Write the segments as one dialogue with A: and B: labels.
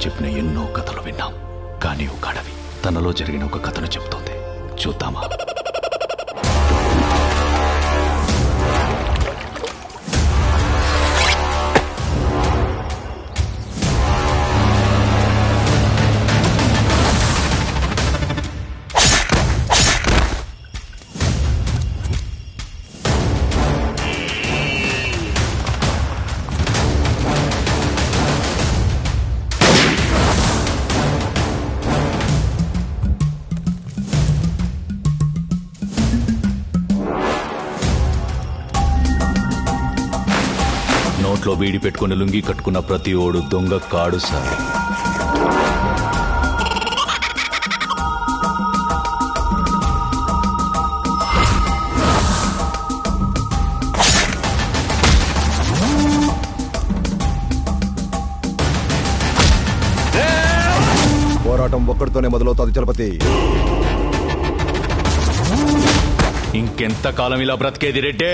A: చెప్పిన ఎన్నో కథలు విన్నాం కానీ ఒక అడవి తనలో జరిగిన ఒక కథను చెబుతోంది చూద్దామా నోట్లో వీడి పెట్టుకుని లుంగి కట్టుకున్న ప్రతి ఓడు దొంగ కాడు సార్
B: పోరాటం ఒక్కడితోనే మొదలవుతుంది చలపతి
A: ఇంకెంత కాలం ఇలా బ్రతికేది రెడ్డే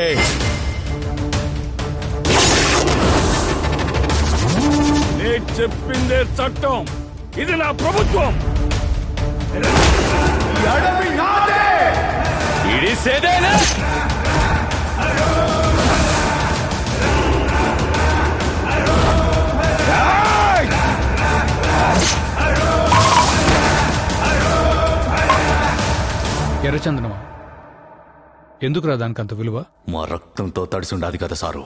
C: నేను చెప్పిందే చట్టం ఇది నా ప్రభుత్వం
A: ఇడిసేదేనా
D: ఎర్రచందనమా ఎందుకురా దానికి అంత విలువ
A: మా రక్తంతో తడిసుండాది కదా సారు